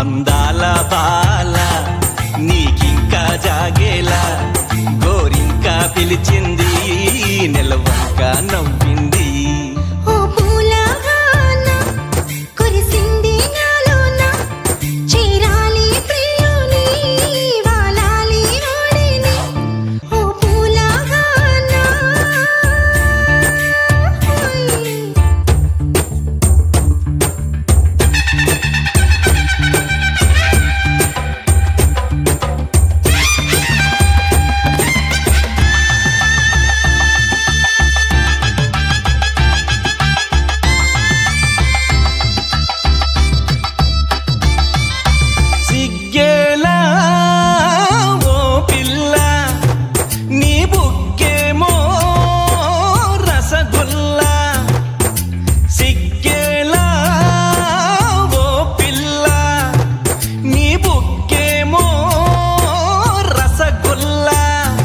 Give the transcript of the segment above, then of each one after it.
అందాల బాల నీకింకా జాగేలా గోరింకా పిలిచింది నెలవంక నవ్వింది ఓ పూలవాన కురిసింది నాలోన చీరాలి ప్రియుని వాలాలి వాడిని ఓ పూలవాన సిగ్గేలా ఓ పిల్ల నీ బుక్కేమో రసగుల్లా సిగ్గేలా ఓ పిల్ల నీ బుక్కేమో రసగుల్లా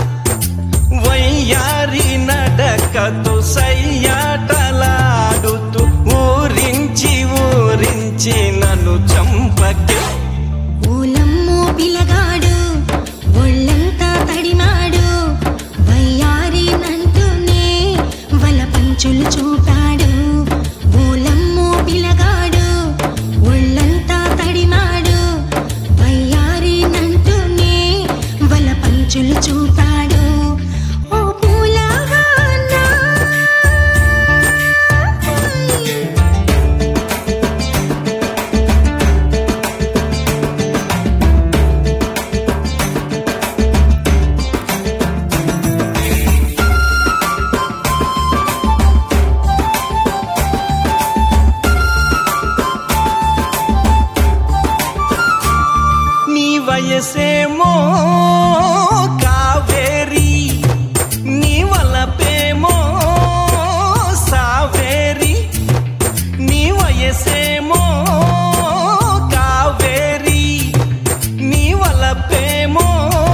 వయ్యారి నడకతు సయ్యాటలాడుతూ ఊరించి ఊరించి నన్ను చంపకే ఓలమ్మో పిలగాడు ఒళ్ళంతా తడిమాడు వయ్యారి నంటూనే వల పంచులు చూపాడు ఓలమ్మో పిలగాడు ఒళ్ళంతా తడిమాడు వయ్యారి నంటూనే వల పంచులు చూపాడు ఓ పూలవాన నీ వయసేమో కావేరి నీ వలపేమో సావేరి నీ వయసేమో కావేరి నీ వలపేమో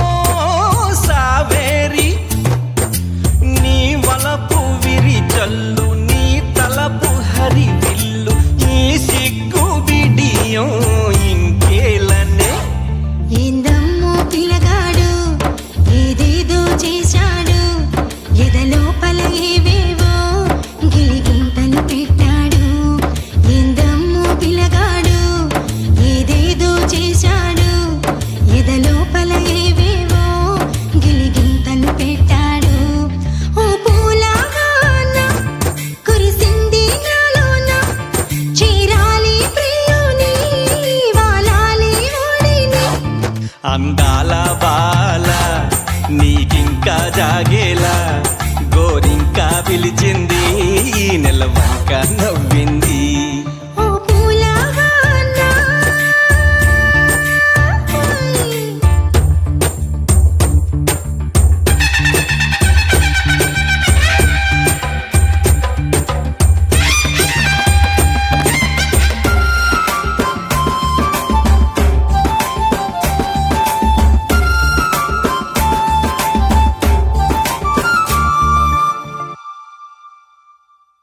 సావేరి నీ వలపు విరి చల్లు నీ తలపు హరి విల్లు ఈ సిగ్గు బిడియం ఇంకేలనే ఏందమ్మో పిల్లగాడు ఏదేదో చేశాడు ఎదలోపల ఏవేవో గిలిగింతలు పెట్టాడు ఏందమ్మో పిల్లగాడు ఏదేదో చేశాడు ఎదలోపల ఏవేవో గిలిగింతలు పెట్టాడు ఓ పూలవాన కురిసింది నాలోన చీరాలి ప్రియుని వాలాలి వాడిని అందాల బాల నీకింకా జాగేలా